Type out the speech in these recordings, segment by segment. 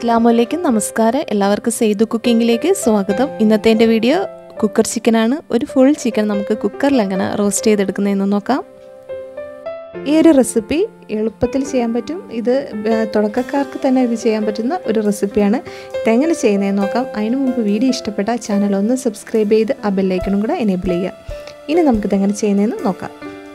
അസ്ലാമലൈക്കും നമസ്കാരം എല്ലാവർക്കും സെയ്തു കുക്കിങ്ങിലേക്ക് സ്വാഗതം ഇന്നത്തെ എൻ്റെ വീഡിയോ കുക്കർ ചിക്കനാണ് ഒരു ഫുൾ ചിക്കൻ നമുക്ക് കുക്കറിൽ എങ്ങനെ റോസ്റ്റ് ചെയ്തെടുക്കുന്നതെന്ന് നോക്കാം ഈ ഒരു റെസിപ്പി എളുപ്പത്തിൽ ചെയ്യാൻ പറ്റും ഇത് ഏർ, തുടക്കക്കാർക്ക് തന്നെ ഇത് ചെയ്യാൻ പറ്റുന്ന ഒരു റെസിപ്പിയാണ് ഇതെങ്ങനെ ചെയ്യുന്നതെന്ന് നോക്കാം അതിനു മുമ്പ് വീഡിയോ ഇഷ്ടപ്പെട്ട ചാനൽ ഒന്ന് സബ്സ്ക്രൈബ് ചെയ്ത് ആ ബെല്ലൈക്കണും കൂടെ എനേബിൾ ചെയ്യുക ഇനി നമുക്കിതെങ്ങനെ ചെയ്യുന്നതെന്ന് നോക്കാം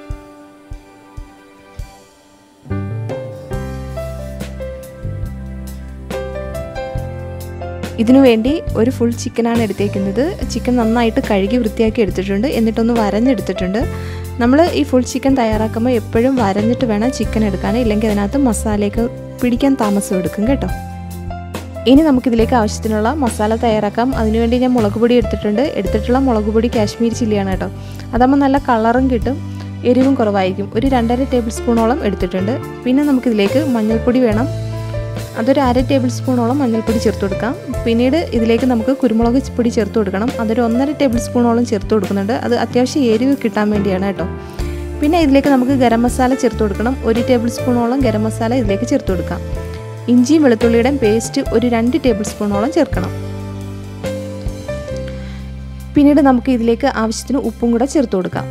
ഇതിനു വേണ്ടി ഒരു ഫുൾ ചിക്കനാണ് എടുത്തേക്കുന്നത് ചിക്കൻ നന്നായിട്ട് കഴുകി വൃത്തിയാക്കി എടുത്തിട്ടുണ്ട് എന്നിട്ടൊന്ന് വരഞ്ഞെടുത്തിട്ടുണ്ട് നമ്മൾ ഈ ഫുൾ ചിക്കൻ തയ്യാറാക്കുമ്പോൾ എപ്പോഴും വരഞ്ഞിട്ട് വേണം ചിക്കൻ എടുക്കാൻ ഇല്ലെങ്കിൽ അതിനകത്ത് മസാലയൊക്കെ പിടിക്കാൻ താമസം എടുക്കും കേട്ടോ ഇനി നമുക്കിതിലേക്ക് ആവശ്യത്തിനുള്ള മസാല തയ്യാറാക്കാം അതിനുവേണ്ടി ഞാൻ മുളക് പൊടി എടുത്തിട്ടുണ്ട് എടുത്തിട്ടുള്ള മുളക് പൊടി കാശ്മീർ ചില്ലിയാണ് കേട്ടോ അതാകുമ്പോൾ നല്ല കളറും കിട്ടും എരിവും കുറവായിരിക്കും ഒരു രണ്ടര ടേബിൾ സ്പൂണോളം എടുത്തിട്ടുണ്ട് പിന്നെ നമുക്കിതിലേക്ക് മഞ്ഞൾപ്പൊടി വേണം അതൊരു അര ടേബിൾ സ്പൂണോളം മഞ്ഞൾപ്പൊടി ചേർത്ത് കൊടുക്കാം പിന്നീട് ഇതിലേക്ക് നമുക്ക് കുരുമുളക് പൊടി ചേർത്ത് കൊടുക്കണം അതൊരു ഒന്നര ടേബിൾ സ്പൂണോളം ചേർത്ത് കൊടുക്കുന്നുണ്ട് അത് അത്യാവശ്യം എരിവ് കിട്ടാൻ വേണ്ടിയാണ് കേട്ടോ പിന്നെ ഇതിലേക്ക് നമുക്ക് ഗരം മസാല ചേർത്ത് കൊടുക്കണം ഒരു ടേബിൾ സ്പൂണോളം ഗരം മസാല ഇതിലേക്ക് ചേർത്ത് കൊടുക്കാം ഇഞ്ചിയും വെളുത്തുള്ളിയുടെയും പേസ്റ്റ് ഒരു രണ്ട് ടേബിൾ സ്പൂണോളം ചേർക്കണം പിന്നീട് നമുക്ക് ഇതിലേക്ക് ആവശ്യത്തിന് ഉപ്പും കൂടെ ചേർത്ത് കൊടുക്കാം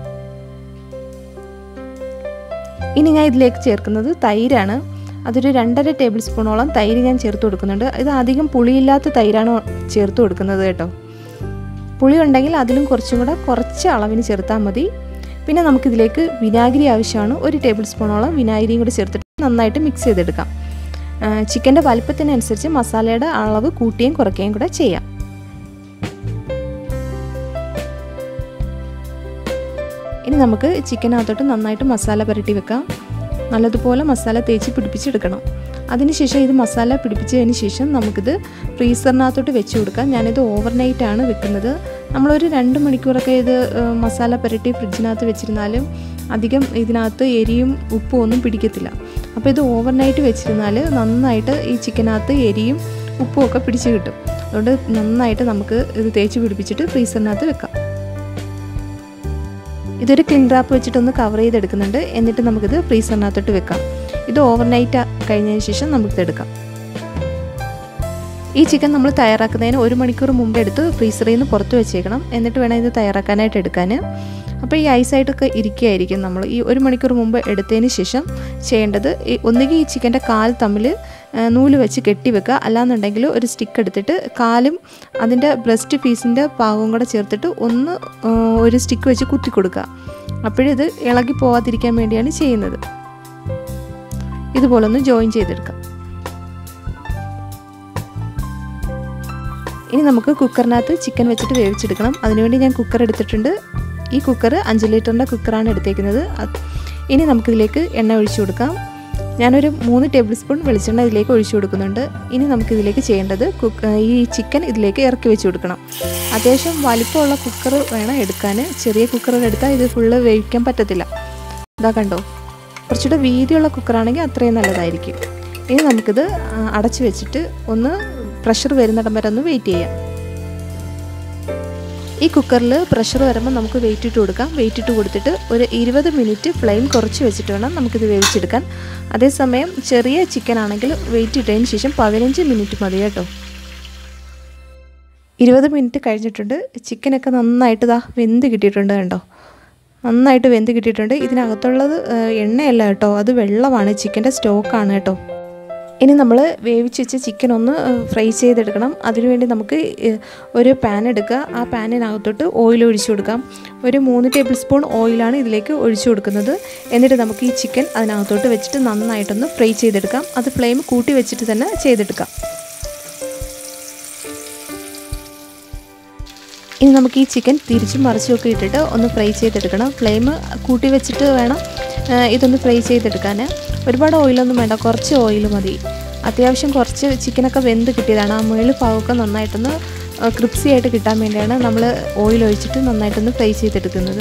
ഇനി ഞാൻ ഇതിലേക്ക് ചേർക്കുന്നത് തൈരാണ് അതൊരു രണ്ടര ടേബിൾ സ്പൂണോളം തൈര് ഞാൻ ചേർത്ത് കൊടുക്കുന്നുണ്ട് ഇത് അധികം പുളിയില്ലാത്ത തൈരാണ് ചേർത്ത് കൊടുക്കുന്നത് കേട്ടോ പുളി ഉണ്ടെങ്കിൽ അതിലും കുറച്ചും കൂടെ കുറച്ച് അളവിന് ചേർത്താൽ മതി പിന്നെ നമുക്കിതിലേക്ക് വിനാഗിരി ആവശ്യമാണ് ഒരു ടേബിൾ സ്പൂണോളം വിനാഗിരിയും കൂടി ചേർത്തിട്ട് നന്നായിട്ട് മിക്സ് ചെയ്തെടുക്കാം ചിക്കൻ്റെ വലിപ്പത്തിനനുസരിച്ച് മസാലയുടെ അളവ് കൂട്ടുകയും കുറയ്ക്കുകയും കൂടെ ചെയ്യാം ഇനി നമുക്ക് ചിക്കനകത്തോട്ട് നന്നായിട്ട് മസാല പുരട്ടി വെക്കാം നല്ലതുപോലെ മസാല തേച്ച് പിടിപ്പിച്ചെടുക്കണം അതിനുശേഷം ഇത് മസാല പിടിപ്പിച്ചതിന് ശേഷം നമുക്കിത് ഫ്രീസറിനകത്തോട്ട് വെച്ച് കൊടുക്കാം ഞാനിത് ഓവർനൈറ്റ് ആണ് വെക്കുന്നത് നമ്മളൊരു രണ്ട് മണിക്കൂറൊക്കെ ഇത് മസാല പുരട്ടി ഫ്രിഡ്ജിനകത്ത് വെച്ചിരുന്നാലും അധികം ഇതിനകത്ത് എരിയും ഉപ്പും ഒന്നും പിടിക്കത്തില്ല അപ്പോൾ ഇത് ഓവർനൈറ്റ് വെച്ചിരുന്നാൽ നന്നായിട്ട് ഈ ചിക്കനകത്ത് എരിയും ഉപ്പും ഒക്കെ പിടിച്ച് കിട്ടും അതുകൊണ്ട് നന്നായിട്ട് നമുക്ക് ഇത് തേച്ച് പിടിപ്പിച്ചിട്ട് ഫ്രീസറിനകത്ത് വെക്കാം ഇതൊരു ക്ലിൻ റാപ്പ് വെച്ചിട്ടൊന്ന് കവർ ചെയ്തെടുക്കുന്നുണ്ട് എന്നിട്ട് നമുക്കിത് ഫ്രീസറിനകത്തോട്ട് വെക്കാം ഇത് ഓവർനൈറ്റ് കഴിഞ്ഞതിന് ശേഷം നമുക്കിത് എടുക്കാം ഈ ചിക്കൻ നമ്മൾ തയ്യാറാക്കുന്നതിന് ഒരു മണിക്കൂർ മുമ്പ് എടുത്ത് ഫ്രീസറിൽ നിന്ന് പുറത്ത് വെച്ചേക്കണം എന്നിട്ട് വേണം ഇത് തയ്യാറാക്കാനായിട്ട് എടുക്കാൻ അപ്പോൾ ഈ ഐസായിട്ടൊക്കെ ഇരിക്കുകയായിരിക്കും നമ്മൾ ഈ ഒരു മണിക്കൂർ മുമ്പ് എടുത്തതിന് ശേഷം ചെയ്യേണ്ടത് ഒന്നുകിൽ ഈ ചിക്കൻ്റെ കാൽ തമ്മിൽ നൂല് വെച്ച് കെട്ടി വെക്കുക അല്ലാന്നുണ്ടെങ്കിൽ ഒരു സ്റ്റിക്ക് എടുത്തിട്ട് കാലും അതിൻ്റെ ബ്രസ്റ്റ് പീസിൻ്റെ ഭാഗവും കൂടെ ചേർത്തിട്ട് ഒന്ന് ഒരു സ്റ്റിക്ക് വെച്ച് കുത്തി കൊടുക്കുക അപ്പോഴിത് ഇളകി പോവാതിരിക്കാൻ വേണ്ടിയാണ് ചെയ്യുന്നത് ഇതുപോലൊന്ന് ജോയിൻ ചെയ്തെടുക്കാം ഇനി നമുക്ക് കുക്കറിനകത്ത് ചിക്കൻ വെച്ചിട്ട് വേവിച്ചെടുക്കണം അതിനുവേണ്ടി ഞാൻ കുക്കർ എടുത്തിട്ടുണ്ട് ഈ കുക്കർ അഞ്ച് ലിറ്ററിൻ്റെ കുക്കറാണ് എടുത്തേക്കുന്നത് ഇനി നമുക്കിതിലേക്ക് എണ്ണ ഒഴിച്ചു കൊടുക്കാം ഞാനൊരു മൂന്ന് ടേബിൾ സ്പൂൺ വെളിച്ചെണ്ണ ഇതിലേക്ക് ഒഴിച്ചു കൊടുക്കുന്നുണ്ട് ഇനി നമുക്കിതിലേക്ക് ചെയ്യേണ്ടത് കുക്ക് ഈ ചിക്കൻ ഇതിലേക്ക് ഇറക്കി വെച്ച് കൊടുക്കണം അത്യാവശ്യം വലിപ്പമുള്ള കുക്കർ വേണം എടുക്കാൻ ചെറിയ കുക്കറിൽ എടുത്താൽ ഇത് ഫുള്ള് വേവിക്കാൻ പറ്റത്തില്ല ഇതാ കണ്ടോ കുറച്ചുകൂടെ വീതിയുള്ള കുക്കറാണെങ്കിൽ അത്രയും നല്ലതായിരിക്കും ഇനി നമുക്കിത് അടച്ചു വെച്ചിട്ട് ഒന്ന് പ്രഷർ വരുന്നിടം വരെ ഒന്ന് വെയിറ്റ് ചെയ്യാം ഈ കുക്കറിൽ പ്രഷർ വരുമ്പോൾ നമുക്ക് വെയിറ്റ് ഇട്ട് കൊടുക്കാം വെയിറ്റ് ഇട്ട് കൊടുത്തിട്ട് ഒരു ഇരുപത് മിനിറ്റ് ഫ്ലെയിം കുറച്ച് വെച്ചിട്ട് വേണം നമുക്കിത് വേവിച്ചെടുക്കാൻ അതേസമയം ചെറിയ ചിക്കൻ ആണെങ്കിൽ വെയിറ്റ് ഇട്ടതിന് ശേഷം പതിനഞ്ച് മിനിറ്റ് മതി കേട്ടോ ഇരുപത് മിനിറ്റ് കഴിഞ്ഞിട്ടുണ്ട് ചിക്കനൊക്കെ നന്നായിട്ട് ഇതാ വെന്ത് കിട്ടിയിട്ടുണ്ട് കണ്ടോ നന്നായിട്ട് വെന്ത് കിട്ടിയിട്ടുണ്ട് ഇതിനകത്തുള്ളത് എണ്ണയല്ല കേട്ടോ അത് വെള്ളമാണ് ചിക്കൻ്റെ സ്റ്റോക്കാണ് കേട്ടോ ഇനി നമ്മൾ വേവിച്ച് വെച്ച ചിക്കൻ ഒന്ന് ഫ്രൈ ചെയ്തെടുക്കണം അതിനുവേണ്ടി നമുക്ക് ഒരു പാൻ എടുക്കുക ആ പാനിനകത്തോട്ട് ഓയിൽ ഒഴിച്ചു കൊടുക്കാം ഒരു മൂന്ന് ടേബിൾ സ്പൂൺ ഓയിലാണ് ഇതിലേക്ക് ഒഴിച്ചു കൊടുക്കുന്നത് എന്നിട്ട് നമുക്ക് ഈ ചിക്കൻ അതിനകത്തോട്ട് വെച്ചിട്ട് നന്നായിട്ടൊന്ന് ഫ്രൈ ചെയ്തെടുക്കാം അത് ഫ്ലെയിം കൂട്ടി വെച്ചിട്ട് തന്നെ ചെയ്തെടുക്കാം ഇനി നമുക്ക് ഈ ചിക്കൻ തിരിച്ചും മറിച്ചും ഒക്കെ ഇട്ടിട്ട് ഒന്ന് ഫ്രൈ ചെയ്തെടുക്കണം ഫ്ലെയിം കൂട്ടി വെച്ചിട്ട് വേണം ഇതൊന്ന് ഫ്രൈ ചെയ്തെടുക്കാൻ ഒരുപാട് ഓയിലൊന്നും വേണ്ട കുറച്ച് ഓയിൽ മതി അത്യാവശ്യം കുറച്ച് ചിക്കനൊക്കെ വെന്ത് കിട്ടിയതാണ് ആ മുകളിൽ ഭാഗമൊക്കെ നന്നായിട്ടൊന്ന് ക്രിപ്സി ആയിട്ട് കിട്ടാൻ വേണ്ടിയാണ് നമ്മൾ ഓയിൽ ഒഴിച്ചിട്ട് നന്നായിട്ടൊന്ന് ഫ്രൈ ചെയ്തെടുക്കുന്നത്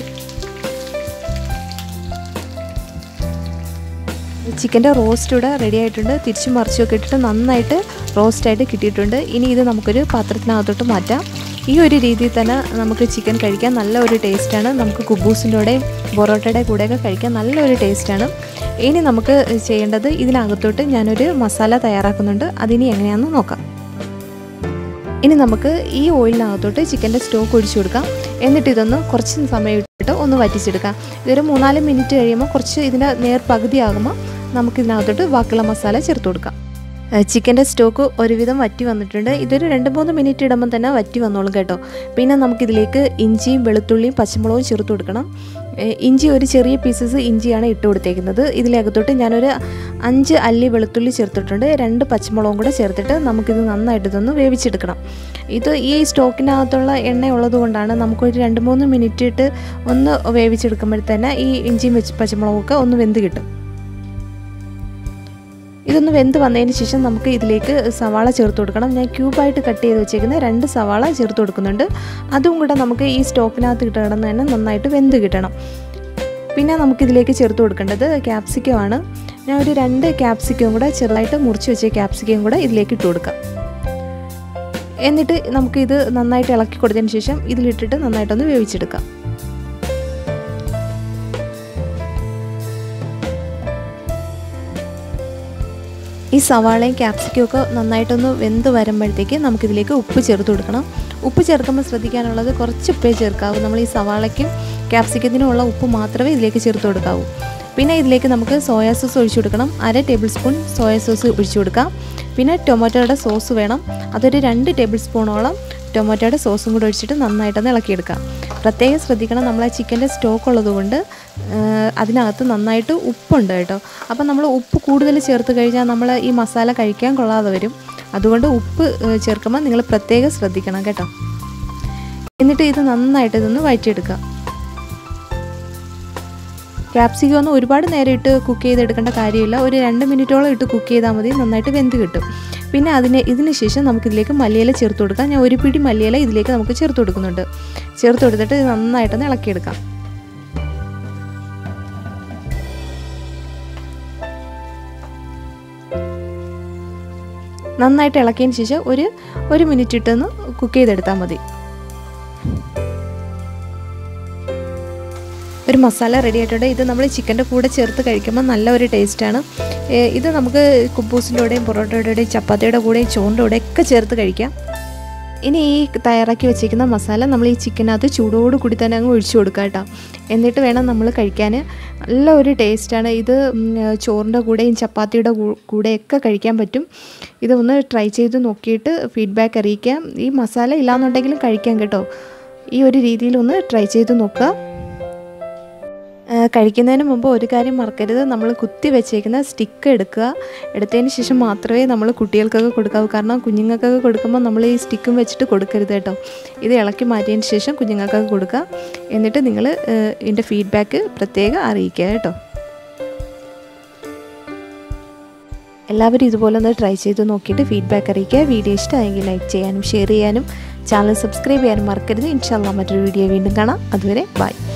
ചിക്കൻ്റെ റോസ്റ്റ് ഇവിടെ റെഡി ആയിട്ടുണ്ട് തിരിച്ചും മറിച്ചുമൊക്കെ ഇട്ടിട്ട് നന്നായിട്ട് റോസ്റ്റായിട്ട് കിട്ടിയിട്ടുണ്ട് ഇനി ഇത് നമുക്കൊരു പാത്രത്തിനകത്തോട്ട് മാറ്റാം ഈ ഒരു രീതിയിൽ തന്നെ നമുക്ക് ചിക്കൻ കഴിക്കാൻ നല്ല ഒരു ടേസ്റ്റാണ് നമുക്ക് കുബൂസിൻ്റെ കൂടെയും പൊറോട്ടയുടെ കൂടെയൊക്കെ കഴിക്കാൻ നല്ലൊരു ടേസ്റ്റാണ് ഇനി നമുക്ക് ചെയ്യേണ്ടത് ഇതിനകത്തോട്ട് ഞാനൊരു മസാല തയ്യാറാക്കുന്നുണ്ട് അതിനി എങ്ങനെയാണെന്ന് നോക്കാം ഇനി നമുക്ക് ഈ ഓയിലിനകത്തോട്ട് ചിക്കൻ്റെ സ്റ്റോക്ക് ഒഴിച്ചു കൊടുക്കാം എന്നിട്ട് ഇതൊന്ന് കുറച്ച് സമയം ഇട്ടിട്ട് ഒന്ന് വറ്റിച്ചെടുക്കാം ഇതൊരു മൂന്നാല് മിനിറ്റ് കഴിയുമ്പോൾ കുറച്ച് ഇതിൻ്റെ നേർ പകുതിയാകുമ്പോൾ നമുക്ക് ഇതിനകത്തോട്ട് ബാക്കിയുള്ള മസാല ചേർത്ത് കൊടുക്കാം ചിക്കൻ്റെ സ്റ്റോക്ക് ഒരുവിധം വറ്റി വന്നിട്ടുണ്ട് ഇതൊരു രണ്ട് മൂന്ന് മിനിറ്റ് ഇടുമ്പോൾ തന്നെ വറ്റി വന്നോളും കേട്ടോ പിന്നെ നമുക്കിതിലേക്ക് ഇഞ്ചിയും വെളുത്തുള്ളിയും പച്ചമുളകും ചേർത്ത് കൊടുക്കണം ഇഞ്ചി ഒരു ചെറിയ പീസസ് ഇഞ്ചിയാണ് ഇട്ട് കൊടുത്തേക്കുന്നത് ഇതിലകത്തോട്ട് ഞാനൊരു അഞ്ച് അല്ലി വെളുത്തുള്ളി ചേർത്തിട്ടുണ്ട് രണ്ട് പച്ചമുളകും കൂടെ ചേർത്തിട്ട് നമുക്കിത് നന്നായിട്ട് ഇതൊന്ന് വേവിച്ചെടുക്കണം ഇത് ഈ സ്റ്റോക്കിനകത്തുള്ള എണ്ണ ഉള്ളത് കൊണ്ടാണ് നമുക്കൊരു രണ്ട് മൂന്ന് മിനിറ്റ് ഇട്ട് ഒന്ന് വേവിച്ചെടുക്കുമ്പോഴത്തേന് ഈ ഇഞ്ചിയും വെച്ച് പച്ചമുളകൊക്കെ ഒന്ന് വെന്ത് കിട്ടും ഇതൊന്ന് വെന്ത് വന്നതിന് ശേഷം നമുക്ക് ഇതിലേക്ക് സവാള ചേർത്ത് കൊടുക്കണം ഞാൻ ക്യൂബായിട്ട് കട്ട് ചെയ്ത് വെച്ചേക്കുന്ന രണ്ട് സവാള ചേർത്ത് കൊടുക്കുന്നുണ്ട് അതും കൂടെ നമുക്ക് ഈ സ്റ്റോക്കിനകത്ത് കിടന്ന് തന്നെ നന്നായിട്ട് വെന്ത് കിട്ടണം പിന്നെ നമുക്കിതിലേക്ക് ചേർത്ത് കൊടുക്കേണ്ടത് ക്യാപ്സിക്കം ആണ് ഞാൻ ഒരു രണ്ട് ക്യാപ്സിക്കവും കൂടെ ചെറുതായിട്ട് മുറിച്ച് വെച്ച ക്യാപ്സിക്കവും കൂടെ ഇതിലേക്ക് ഇട്ട് കൊടുക്കാം എന്നിട്ട് നമുക്കിത് നന്നായിട്ട് ഇളക്കി കൊടുത്തതിന് ശേഷം ഇതിലിട്ടിട്ട് നന്നായിട്ടൊന്ന് വേവിച്ചെടുക്കാം ഈ സവാളയും ക്യാപ്സിക്കും ഒക്കെ നന്നായിട്ടൊന്ന് വെന്ത് വരുമ്പോഴത്തേക്ക് നമുക്കിതിലേക്ക് ഉപ്പ് ചേർത്ത് കൊടുക്കണം ഉപ്പ് ചേർക്കുമ്പോൾ ശ്രദ്ധിക്കാനുള്ളത് കുറച്ച് ഉപ്പേ ചേർക്കാവൂ നമ്മൾ ഈ സവാളയ്ക്കും ക്യാപ്സിക്കത്തിനുമുള്ള ഉപ്പ് മാത്രമേ ഇതിലേക്ക് ചേർത്ത് കൊടുക്കാവൂ പിന്നെ ഇതിലേക്ക് നമുക്ക് സോയാ സോസ് ഒഴിച്ചു കൊടുക്കണം അര ടേബിൾ സ്പൂൺ സോയാ സോസ് ഒഴിച്ചു കൊടുക്കാം പിന്നെ ടൊമാറ്റോയുടെ സോസ് വേണം അതൊരു രണ്ട് ടേബിൾ സ്പൂണോളം ടൊമാറ്റോയുടെ സോസും കൂടെ ഒഴിച്ചിട്ട് നന്നായിട്ടൊന്ന് ഇളക്കിയെടുക്കാം പ്രത്യേകം ശ്രദ്ധിക്കണം നമ്മൾ ആ ചിക്കൻ്റെ സ്റ്റോക്ക് ഉള്ളതുകൊണ്ട് അതിനകത്ത് നന്നായിട്ട് ഉപ്പുണ്ട് കേട്ടോ അപ്പം നമ്മൾ ഉപ്പ് കൂടുതൽ ചേർത്ത് കഴിഞ്ഞാൽ നമ്മൾ ഈ മസാല കഴിക്കാൻ കൊള്ളാതെ വരും അതുകൊണ്ട് ഉപ്പ് ചേർക്കുമ്പോൾ നിങ്ങൾ പ്രത്യേകം ശ്രദ്ധിക്കണം കേട്ടോ എന്നിട്ട് ഇത് നന്നായിട്ട് ഇതൊന്ന് വഴറ്റിയെടുക്കുക ക്യാപ്സിക്കം ഒന്നും ഒരുപാട് നേരം ഇട്ട് കുക്ക് ചെയ്തെടുക്കേണ്ട കാര്യമില്ല ഒരു രണ്ട് മിനിറ്റോളം ഇട്ട് കുക്ക് ചെയ്താൽ മതി നന്നായിട്ട് വെന്ത് കിട്ടും പിന്നെ അതിന് ഇതിന് ശേഷം നമുക്കിതിലേക്ക് മല്ലിയില ചേർത്ത് കൊടുക്കാം ഞാൻ ഒരു പിടി മല്ലിയില ഇതിലേക്ക് നമുക്ക് ചേർത്ത് കൊടുക്കുന്നുണ്ട് ചേർത്ത് കൊടുത്തിട്ട് ഇത് നന്നായിട്ടൊന്ന് ഇളക്കിയെടുക്കാം നന്നായിട്ട് ഇളക്കിയതിന് ശേഷം ഒരു ഒരു മിനിറ്റ് ഇട്ടൊന്ന് കുക്ക് ചെയ്തെടുത്താൽ മതി ഒരു മസാല റെഡി ആയിട്ടുണ്ട് ഇത് നമ്മൾ ചിക്കൻ്റെ കൂടെ ചേർത്ത് കഴിക്കുമ്പോൾ നല്ല ഒരു ടേസ്റ്റാണ് ഇത് നമുക്ക് കുബൂസിൻ്റെയും പൊറോട്ടയുടെയും ചപ്പാത്തിയുടെ കൂടെയും ചോറിൻ്റെ കൂടെ ഒക്കെ ചേർത്ത് കഴിക്കാം ഇനി ഈ തയ്യാറാക്കി വെച്ചിരിക്കുന്ന മസാല നമ്മൾ ഈ ചിക്കനകത്ത് ചൂടോട് കൂടി തന്നെ അങ്ങ് ഒഴിച്ചു കൊടുക്കുക കേട്ടോ എന്നിട്ട് വേണം നമ്മൾ കഴിക്കാൻ നല്ല ഒരു ടേസ്റ്റാണ് ഇത് ചോറിൻ്റെ കൂടെയും ചപ്പാത്തിയുടെ കൂടെയൊക്കെ കഴിക്കാൻ പറ്റും ഇത് ഒന്ന് ട്രൈ ചെയ്ത് നോക്കിയിട്ട് ഫീഡ്ബാക്ക് അറിയിക്കാം ഈ മസാല ഇല്ലാന്നുണ്ടെങ്കിലും കഴിക്കാം കേട്ടോ ഈ ഒരു രീതിയിലൊന്ന് ട്രൈ ചെയ്ത് നോക്കുക കഴിക്കുന്നതിന് മുമ്പ് ഒരു കാര്യം മറക്കരുത് നമ്മൾ കുത്തി വെച്ചേക്കുന്ന സ്റ്റിക്ക് എടുക്കുക എടുത്തതിന് ശേഷം മാത്രമേ നമ്മൾ കുട്ടികൾക്കൊക്കെ കൊടുക്കാവൂ കാരണം കുഞ്ഞുങ്ങൾക്കൊക്കെ കൊടുക്കുമ്പോൾ നമ്മൾ ഈ സ്റ്റിക്കും വെച്ചിട്ട് കൊടുക്കരുത് കേട്ടോ ഇത് ഇളക്കി മാറ്റിയതിന് ശേഷം കുഞ്ഞുങ്ങൾക്കൊക്കെ കൊടുക്കുക എന്നിട്ട് നിങ്ങൾ ഇതിൻ്റെ ഫീഡ്ബാക്ക് പ്രത്യേകം അറിയിക്കുക കേട്ടോ എല്ലാവരും ഇതുപോലെ ഒന്ന് ട്രൈ ചെയ്ത് നോക്കിയിട്ട് ഫീഡ്ബാക്ക് അറിയിക്കുക വീഡിയോ ഇഷ്ടമായെങ്കിൽ ലൈക്ക് ചെയ്യാനും ഷെയർ ചെയ്യാനും ചാനൽ സബ്സ്ക്രൈബ് ചെയ്യാനും മറക്കരുത് ഇൻഷാല്ല മറ്റൊരു വീഡിയോ വീണ്ടും കാണാം അതുവരെ ബൈ